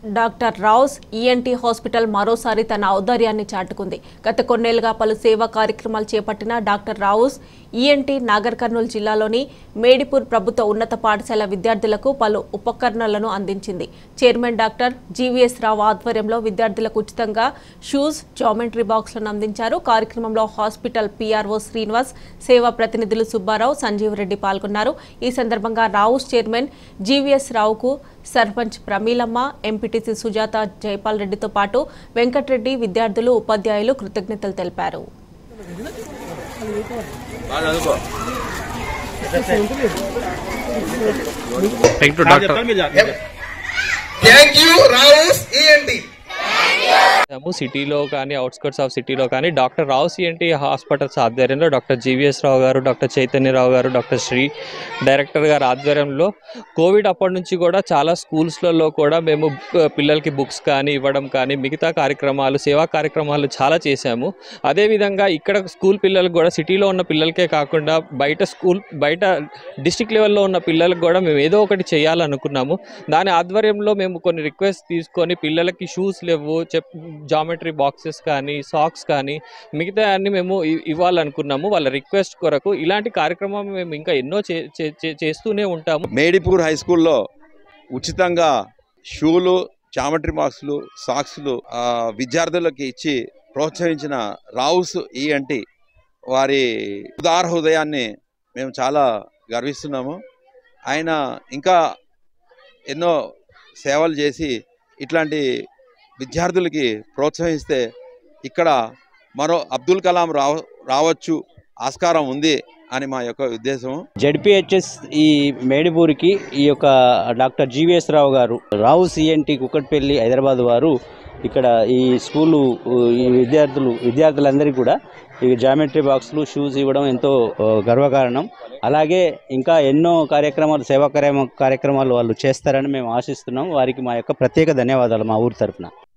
Doctor Rao's ENT hospital మరోసారి తన ఔదార్యాన్ని చాటుకుంది గత కొన్నేళ్లుగా పలు సేవా కార్యక్రమాలు చేపట్టిన డాక్టర్ రావుస్ ఈఎన్టీ నాగర్ కర్నూలు జిల్లాలోని మేడిపూర్ ప్రభుత్వ ఉన్నత పాఠశాల విద్యార్థులకు పలు ఉపకరణాలను అందించింది చైర్మన్ డాక్టర్ జీవీఎస్ రావు ఆధ్వర్యంలో విద్యార్థులకు ఉచితంగా షూస్ జామెంట్రీ బాక్స్లను అందించారు కార్యక్రమంలో హాస్పిటల్ పీఆర్ఓ శ్రీనివాస్ సేవా ప్రతినిధులు సుబ్బారావు సంజీవ్ రెడ్డి పాల్గొన్నారు ఈ సందర్భంగా రావుస్ చైర్మన్ జీవీఎస్ రావుకు సర్పంచ్ ప్రమీలమ్మ ఎంపీటీసీ సుజాత జైపాల్ రెడ్డితో పాటు వెంకటరెడ్డి విద్యార్థులు ఉపాధ్యాయులు కృతజ్ఞతలు తెలిపారు Thank you, doctor. Thank you Rao's ENT మేము సిటీలో కానీ అవుట్స్కట్స్ ఆఫ్ సిటీలో కానీ డాక్టర్ రావు సిఎన్టీ హాస్పిటల్స్ ఆధ్వర్యంలో doctor GVS Rao garu doctor Chaitanya Rao గారు డాక్టర్ శ్రీ డైరెక్టర్ గారి ఆధ్వర్యంలో కోవిడ్ అప్పటి నుంచి కూడా చాలా స్కూల్స్లలో కూడా మేము బ- పిల్లలకి బుక్స్ కానీ ఇవ్వడం కానీ మిగతా కార్యక్రమాలు సేవా కార్యక్రమాలు చాలా చేశాము అదేవిధంగా ఇక్కడ స్కూల్ పిల్లలకు కూడా సిటీలో ఉన్న పిల్లలకే కాకుండా బయట స్కూల్ బయట డిస్టిక్ లెవెల్లో ఉన్న పిల్లలకు కూడా మేము ఏదో ఒకటి చేయాలనుకున్నాము దాని ఆధ్వర్యంలో మేము కొన్ని రిక్వెస్ట్ తీసుకొని పిల్లలకి షూస్ లేవు చెప్ జామెట్రీ బాక్సెస్ కానీ సాక్స్ కానీ మిగతా అన్ని మేము ఇ- ఇవ్వాలనుకున్నాము వాళ్ళ రిక్వెస్ట్ కొరకు ఇలాంటి కార్యక్రమం మేము ఇంకా ఎన్నో చే- చే- చే- చేస్తూనే ఉంటాము మేడిపూర్ హై స్కూల్లో ఉచితంగా షూలు జామెట్రీ బాక్సులు సాక్స్లు ఆ, విద్యార్థులకు ఇచ్చి ప్రోత్సహించిన రావుస్ ఈ అంటే వారి ఉదార హృదయాన్ని మేము చాలా గర్విస్తున్నాము ఆయన ఇంకా ఎన్నో సేవలు చేసి ఇట్లాంటి విద్యార్థులకి ప్రోత్సహిస్తే ఇక్కడ మరో అబ్దుల్ కలాం రావ రావచ్చు ఆస్కారం ఉంది అని మా యొక్క ఉద్దేశం జడ్పిహెచ్ఎస్ ఈ మేడిపూరికి ఈ యొక్క డాక్టర్ జీవీఎస్ రావు గారు రావు సిఎన్టీ కుక్కట్పల్లి హైదరాబాద్ వారు ఇక్కడ ఈ స్కూలు ఈ విద్యార్థులు విద్యార్థులందరికీ కూడా ఈ జామెట్రీ బాక్సులు షూస్ ఇవ్వడం ఎంతో ఆ, గర్వకారణం అలాగే ఇంకా ఎన్నో కార్యక్రమాలు సేవా కార్య- కార్యక్రమాలు వాళ్ళు చేస్తారని మేము ఆశిస్తున్నాం వారికి మా యొక్క ప్రత్యేక ధన్యవాదాలు మా ఊరి తరఫున